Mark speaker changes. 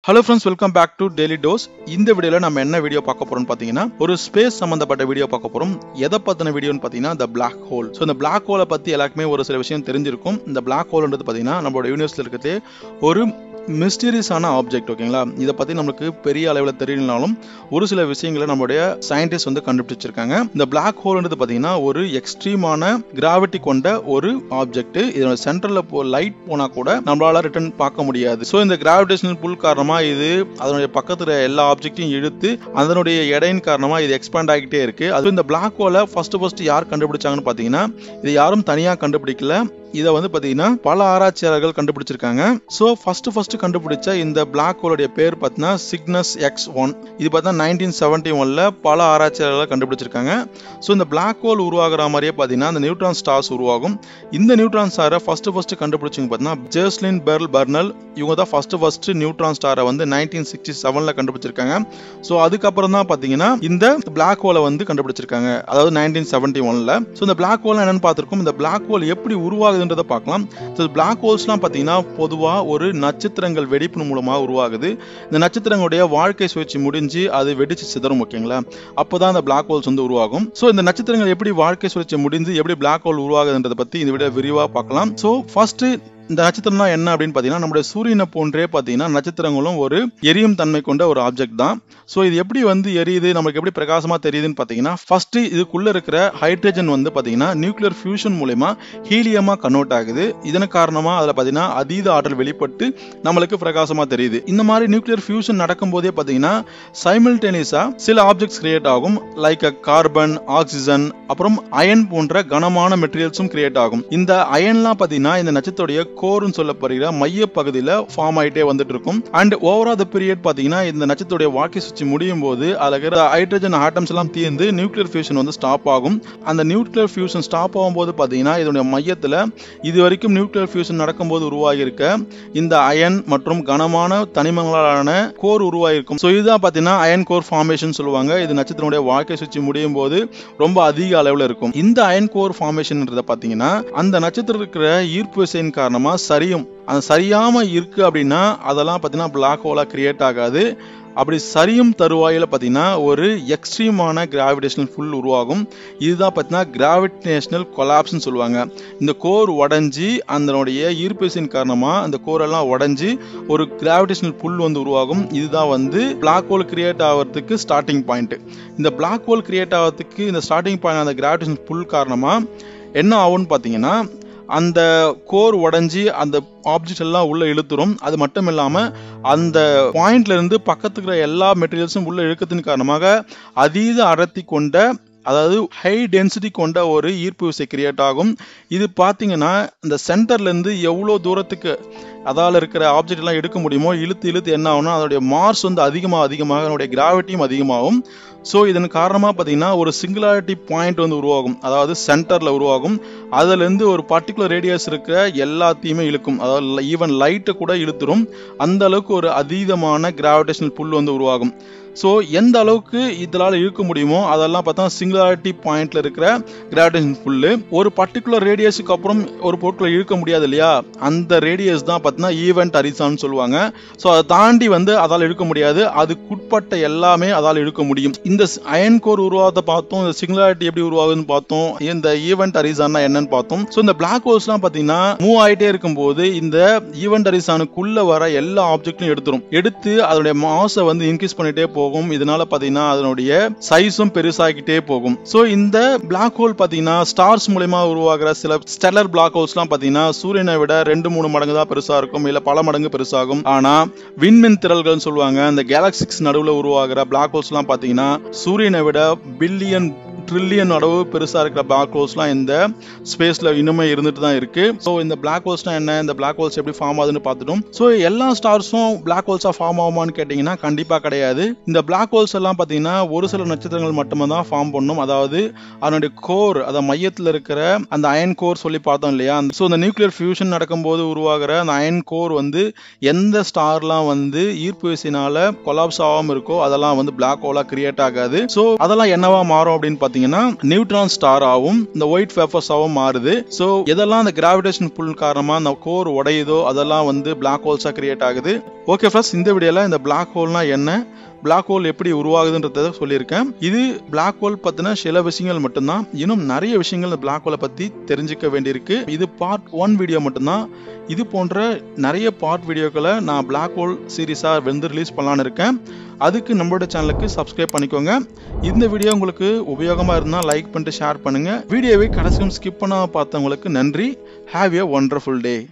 Speaker 1: hello friends welcome back to daily dose இந்த வீடியோவில் நம்ம என்ன வீடியோ பார்க்க போறோம்னு பார்த்தீங்கன்னா ஒரு ஸ்பேஸ் சம்மந்தப்பட்ட வீடியோ பார்க்க போறோம் எதை பற்றின வீடியோன்னு பார்த்தீங்கன்னா இந்த பிளாக் ஹோல் ஸோ இந்த பிளாக் ஹோலை பற்றி எல்லாருக்குமே ஒரு சில விஷயம் தெரிஞ்சிருக்கும் இந்த பிளாக் ஹோல்ன்றது பார்த்தீங்கன்னா நம்மளோட யூனிவர்ஸில் இருக்கிறதே ஒரு மிஸ்டீரியஸான ஆப்ஜெக்ட் ஓகேங்களா இதை பற்றி நம்மளுக்கு பெரிய அளவில் தெரியலனாலும் ஒரு சில விஷயங்களை நம்மளுடைய சயின்டிஸ்ட் வந்து கண்டுபிடிச்சிருக்காங்க இந்த பிளாக் ஹோல்ன்றது பார்த்தீங்கன்னா ஒரு எக்ஸ்ட்ரீமான கிராவிட்டி கொண்ட ஒரு ஆப்ஜெக்ட் இதோட சென்டரில் போ லைட் போனால் கூட நம்மளால ரிட்டர்ன் பார்க்க முடியாது ஸோ இந்த கிராவிடேஷனல் புல் காரணமாக இது அதனுடைய பக்கத்தில் எல்லா ஆப்ஜெக்ட்டையும் இழுத்து அதனுடைய எடையின் காரணமாக இது எக்ஸ்பேண்ட் ஆகிட்டே இருக்கு அது இந்த பிளாக் ஹோலை ஃபர்ஸ்ட் ஃபர்ஸ்ட் யார் கண்டுபிடிச்சாங்கன்னு பார்த்தீங்கன்னா இது யாரும் தனியாக கண்டுபிடிக்கல இதை வந்து பார்த்தீங்கன்னா பல ஆராய்ச்சியாளர்கள் கண்டுபிடிச்சிருக்காங்க ஸோ ஃபர்ஸ்ட் ஃபர்ஸ்ட் கண்டுபிடிச்ச இந்த பிளாக் ஹோலுடைய பேர் பார்த்தீங்கன்னா சிக்னஸ் எக்ஸ் ஒன் இது பார்த்தா நைன்டீன் செவன்டி ஒன்ல பல ஆராய்ச்சியாளர்கள் கண்டுபிடிச்சிருக்காங்க ஸோ இந்த பிளாக் ஹோல் உருவாகிற மாதிரியே பார்த்தீங்கன்னா இந்த நியூட்ரான் ஸ்டார்ஸ் உருவாகும் இந்த நியூட்ரான் ஸ்டாரை ஃபர்ஸ்ட் ஃபர்ஸ்ட் கண்டுபிடிச்சிங்க பார்த்தீங்கன்னா ஜெர்ஸ்லின் பெர்ல் பர்னல் இவங்க தான் ஃபர்ஸ்ட் ஃபர்ஸ்ட் நியூட்ரான் ஸ்டாரை வந்து நைன்டீன் சிக்ஸ்டி செவனில் கண்டுபிடிச்சிருக்காங்க ஸோ அதுக்கப்புறம் தான் பார்த்தீங்கன்னா இந்த பிளாக் ஹோலை வந்து கண்டுபிடிச்சிருக்காங்க அதாவது நைன்டீன் செவன்டி ஒன்ல ஸோ இந்த பிளாக் ஹோல் என்னன்னு பார்த்துருக்கோம் இந்த பிளாக் ஹோல் எப்படி உருவாகுதுன்றதை பார்க்கலாம் ஸோ பிளாக் ஹோல்ஸ்லாம் பார்த்தீங்கன்னா பொதுவாக ஒரு நட்சத்திரங்கள் வெடிப்பு மூலமாக உருவாகுது இந்த நட்சத்திரங்களுடைய வாழ்க்கை சுழற்சி முடிஞ்சு அது வெடிச்சு சிதறும் ஓகேங்களா அப்போதான் இந்த பிளாக் ஹோல்ஸ் வந்து உருவாகும் ஸோ இந்த நட்சத்திரங்கள் எப்படி வாழ்க்கை சுழற்சி முடிஞ்சு எப்படி பிளாக் ஹோல் உருவாகுதுன்றதை பற்றி இந்த வீடியோ விரிவாக பார்க்கலாம் ஸோ ஃபர்ஸ்ட் இந்த நட்சத்திரம்னா என்ன அப்படின்னு பார்த்தீங்கன்னா நம்முடைய சூரியனை போன்றே பார்த்தீங்கன்னா நட்சத்திரங்களும் ஒரு எரியும் தன்மை கொண்ட ஒரு ஆப்ஜெக்ட் தான் ஸோ இது எப்படி வந்து எரியுது நமக்கு எப்படி பிரகாசமாக தெரியுதுன்னு பார்த்தீங்கன்னா ஃபர்ஸ்ட் இதுக்குள்ள இருக்கிற ஹைட்ரஜன் வந்து பார்த்தீங்கன்னா நியூக்ளியர் ஃபியூஷன் மூலயமா ஹீலியமாக கன்வெர்ட் ஆகுது இதன் காரணமாக அதில் பார்த்தீங்கன்னா அதீத ஆற்றல் வெளிப்பட்டு நம்மளுக்கு பிரகாசமாக தெரியுது இந்த மாதிரி நியூக்ளியர் ஃபியூஷன் நடக்கும்போதே பார்த்தீங்கன்னா சைமில்டேனியஸாக சில ஆப்ஜெக்ட்ஸ் கிரியேட் ஆகும் லைக் கார்பன் ஆக்சிஜன் அப்புறம் அயன் போன்ற கனமான மெட்டீரியல்ஸும் கிரியேட் ஆகும் இந்த அயன்லாம் பார்த்தீங்கன்னா இந்த நட்சத்திரோடைய கோர்னு சொல்லப்படுகிற மைய பகுதியில் ஃபார்ம் ஆகிட்டே வந்துட்டு இருக்கும் அண்ட் ஓவரா த பீரியட் பார்த்தீங்கன்னா இந்த நட்சத்திரோடைய வாழ்க்கை சுற்றி முடியும் போது அதில் இருக்கிற ஹைட்ரஜன் ஆட்டம்ஸ் எல்லாம் தீர்ந்து நியூக்ளியர் ஃபியூஷன் வந்து ஸ்டாப் ஆகும் அந்த நியூக்ளியர் ஃபியூஷன் ஸ்டாப் ஆகும்போது பார்த்தீங்கன்னா இதனுடைய மையத்தில் இது வரைக்கும் நியூக்ளியர் ஃபியூஷன் நடக்கும்போது உருவாகி இருக்க இந்த அயன் மற்றும் கனமான தனிமங்களான கோர் உருவாகிருக்கும் ஸோ இதுதான் பார்த்தீங்கன்னா அயன் கோர் ஃபார்மேஷன் சொல்லுவாங்க இது நட்சத்திரனுடைய வாழ்க்கை சுற்றி முடியும் போது ரொம்ப அதிக அளவில் இருக்கும் இந்த அயன் கோர் ஃபார்மேஷன்ன்றத பார்த்தீங்கன்னா அந்த நட்சத்திரம் இருக்கிற ஈர்ப்பு விசையின் காரணமாக சரியும் அது சரியாம இருக்கு அப்படின்னா அதெல்லாம் பார்த்தீங்கன்னா பிளாக் ஹோலா கிரியேட் ஆகாது அப்படி சரியும் தருவாயில் பார்த்தீங்கன்னா ஒரு எக்ஸ்ட்ரீமான கிராவிடேஷனல் ஃபுல் உருவாகும் இதுதான் பார்த்தீங்கன்னா கிராவிடேஷனல் கொலாப்ஸ்னு சொல்லுவாங்க இந்த கோர் உடஞ்சி அதனுடைய ஈர்ப்பிசின் காரணமாக அந்த கோரெல்லாம் உடஞ்சி ஒரு கிராவிடேஷனல் புல் வந்து உருவாகும் இதுதான் வந்து பிளாக் ஹோல் கிரியேட் ஆகிறதுக்கு ஸ்டார்டிங் பாயிண்ட் இந்த பிளாக் ஹோல் கிரியேட் ஆகிறதுக்கு இந்த ஸ்டார்டிங் பாயிண்ட் அந்த கிராவிடேஷனல் புல் காரணமாக என்ன ஆகும்னு பார்த்தீங்கன்னா அந்த கோர் உடஞ்சி அந்த ஆப்ஜெக்ட் எல்லாம் உள்ள இழுத்துரும் அது மட்டும் இல்லாம அந்த பாயிண்ட்ல இருந்து பக்கத்துக்கு இருக்கிற எல்லா மெட்டீரியல்ஸும் உள்ள இழுக்கத்தின் காரணமாக அதீத அடர்த்தி கொண்ட அதாவது ஹை டென்சிட்டி கொண்ட ஒரு ஈர்ப்பு விசை கிரியேட் ஆகும் இது பார்த்தீங்கன்னா இந்த சென்டர்லேருந்து எவ்வளோ தூரத்துக்கு அதால் இருக்கிற ஆப்ஜெக்ட் எல்லாம் எடுக்க முடியுமோ இழுத்து இழுத்து என்ன ஆகும்னா அதோடைய மார்ஸ் வந்து அதிகமாக அதிகமாக அதனுடைய கிராவிட்டியும் அதிகமாகும் ஸோ இதன் காரணமாக பார்த்தீங்கன்னா ஒரு சிங்குலாரிட்டி பாயிண்ட் வந்து உருவாகும் அதாவது சென்டரில் உருவாகும் அதுலேருந்து ஒரு பர்டிகுலர் ரேடியஸ் இருக்கிற எல்லாத்தையுமே இழுக்கும் அதாவது ஈவன் லைட்டை கூட இழுத்துரும் அந்த அளவுக்கு ஒரு அதீதமான கிராவிடேஷனல் புல் வந்து உருவாகும் ஸோ எந்த அளவுக்கு இதனால் இழுக்க முடியுமோ அதெல்லாம் பார்த்தா சிங்குலாரிட்டி பாயிண்ட்ல இருக்கிற கிராவிடேஷன் புல்லு ஒரு பர்டிகுலர் ரேடியஸுக்கு அப்புறம் ஒரு பொருட்களை இழுக்க முடியாது இல்லையா அந்த ரேடியஸ் தான் பார்த்தீங்கன்னா ஈவெண்ட் அரிசான்னு சொல்லுவாங்க ஸோ அதை தாண்டி வந்து அதால் இழுக்க முடியாது அதுக்குட்பட்ட எல்லாமே அதால் இழுக்க முடியும் இந்த அயன் கோர் உருவாகத்தை பார்த்தோம் இந்த சிங்குலாரிட்டி எப்படி உருவாகுதுன்னு பார்த்தோம் இந்த ஈவெண்ட் அரிசான்னா என்னன்னு பார்த்தோம் ஸோ இந்த பிளாக் ஹோல்ஸ்லாம் பார்த்தீங்கன்னா மூவ் ஆகிட்டே இருக்கும்போது இந்த ஈவெண்ட் அரிசானுக்குள்ள வர எல்லா ஆப்ஜெக்ட்லையும் எடுத்துரும் எடுத்து அதனுடைய மாசை வந்து இன்க்ரீஸ் பண்ணிட்டே போகும் இதனால பாத்தீங்கன்னா அதனுடைய சைஸும் பெருசாகிட்டே போகும் ஸோ இந்த பிளாக் ஹோல் பாத்தீங்கன்னா ஸ்டார்ஸ் மூலயமா உருவாகிற சில ஸ்டெல்லர் பிளாக் ஹோல்ஸ்லாம் பாத்தீங்கன்னா சூரியனை விட ரெண்டு மூணு மடங்கு தான் பெருசா இருக்கும் இல்ல பல மடங்கு பெருசாகும் ஆனா விண்மின் திரள்கள்னு சொல்லுவாங்க இந்த கேலக்சிக்ஸ் நடுவில் உருவாகிற பிளாக் ஹோல்ஸ்லாம் பாத்தீங்கன்னா சூரியனை விட பில்லியன் ட்ரில்லியன் அளவு பெருசாக இருக்கிற பிளாக் ஹோல்ஸ்லாம் இந்த ஸ்பேஸில் இன்னுமே இருந்துட்டு தான் இருக்கு ஸோ இந்த பிளாக் ஹோல்ஸ்னா என்ன இந்த பிளாக் ஹோல்ஸ் எப்படி ஃபார்ம் ஆகுதுன்னு பார்த்துட்டோம் ஸோ எல்லா ஸ்டார்ஸும் பிளாக் ஹோல்ஸாக ஃபார்ம் ஆகுமான்னு கேட்டிங்கன்னா கண்டிப்பாக கிடையாது இந்த பிளாக் ஹோல்ஸ் எல்லாம் பார்த்தீங்கன்னா ஒரு சில நட்சத்திரங்கள் மட்டுமே தான் ஃபார்ம் பண்ணும் அதாவது அதனுடைய கோர் அந்த மையத்தில் இருக்கிற அந்த அயன் கோர் சொல்லி பார்த்தோம் இல்லையா ஸோ இந்த நியூக்ளியர் ஃபியூஷன் நடக்கும்போது உருவாகிற அந்த அயன் கோர் வந்து எந்த ஸ்டார்லாம் வந்து ஈர்ப்பு விசையினால கொலாப்ஸ் ஆகாமல் இருக்கோ அதெல்லாம் வந்து பிளாக் ஹோலாக கிரியேட் ஆகாது ஸோ அதெல்லாம் என்னவா மாறும் அப்படின்னு பார்த்தீங்கன்னா பாத்தீங்கன்னா நியூட்ரான் ஸ்டார் ஆகும் இந்த ஒயிட் ஃபேஃபர்ஸாகவும் மாறுது ஸோ எதெல்லாம் அந்த கிராவிடேஷன் புல் காரணமா அந்த கோர் உடையுதோ அதெல்லாம் வந்து பிளாக் ஹோல்ஸா கிரியேட் ஆகுது ஓகே ஃப்ரெண்ட்ஸ் இந்த வீடியோல இந்த பிளாக் ஹோல்னா என்ன பிளாக் ஹோல் எப்படி உருவாகுதுன்றத சொல்லியிருக்கேன் இது பிளாக் ஹோல் பத்தின சில விஷயங்கள் மட்டும்தான் இன்னும் நிறைய விஷயங்கள் இந்த பிளாக் ஹோலை பத்தி தெரிஞ்சுக்க வேண்டியிருக்கு இது பார்ட் ஒன் வீடியோ மட்டும்தான் இது போன்ற நிறைய பார்ட் வீடியோக்களை நான் பிளாக் ஹோல் சீரீஸாக வந்து ரிலீஸ் பண்ணலான்னு இருக்கேன் அதுக்கு நம்மளோட சேனலுக்கு சப்ஸ்கிரைப் பண்ணிக்கோங்க இந்த வீடியோ உங்களுக்கு உபயோகமாக இருந்தால் லைக் பண்ணிட்டு ஷேர் பண்ணுங்க வீடியோவை கடைசியும் ஸ்கிப் பண்ணாமல் பார்த்தவங்களுக்கு நன்றி ஹாவ் ஏ ஒண்டர்ஃபுல் டே